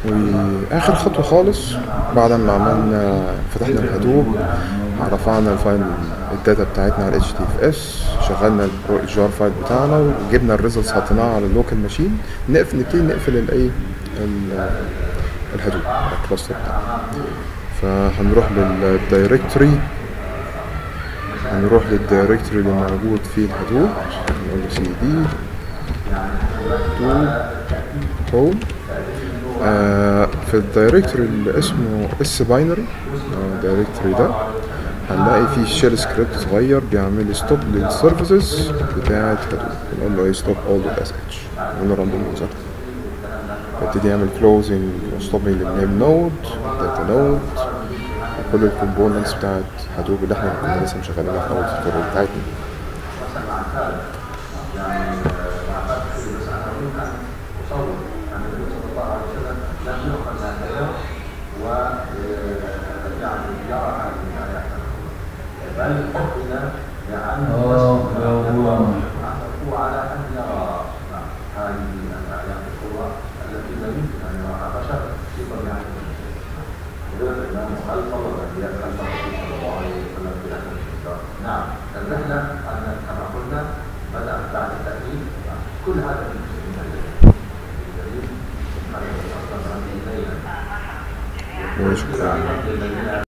واخر خطوه خالص بعد ما عملنا فتحنا الهدوب رفعنا الفايل الداتا بتاعتنا على اتش تي اف اس شغلنا الجار فايل بتاعنا وجبنا الريزلتس حطيناها على اللوكال ماشين نقفل نبتدي نقفل الايه ال- الهدوب الكلاستر بتاعنا فهنروح للدايركتوري هنروح للدايركتوري اللي موجود فيه الهدوب نقول له سي دي هوم آه في الدايركتوري اللي اسمه اس باينري الدايركتوري ده هنلاقي فيه شيل سكريبت صغير بيعمل لي ستوب للسيرفيسز بتاعت هدوب نقول له ايه ستوب اول دوت اس اتش نقول له راندوم يوزر فابتدي يعمل كلوزنج وستوبنج للنيم نود داتا نود وكل الكومبوننتس بتاعت هدوب اللي احنا كنا لسه مشغلينها في اول التوتوريال بتاعتنا نعم الرحلة أن كما قلنا بدأت بعد التأهيل كل هذا في وشكرا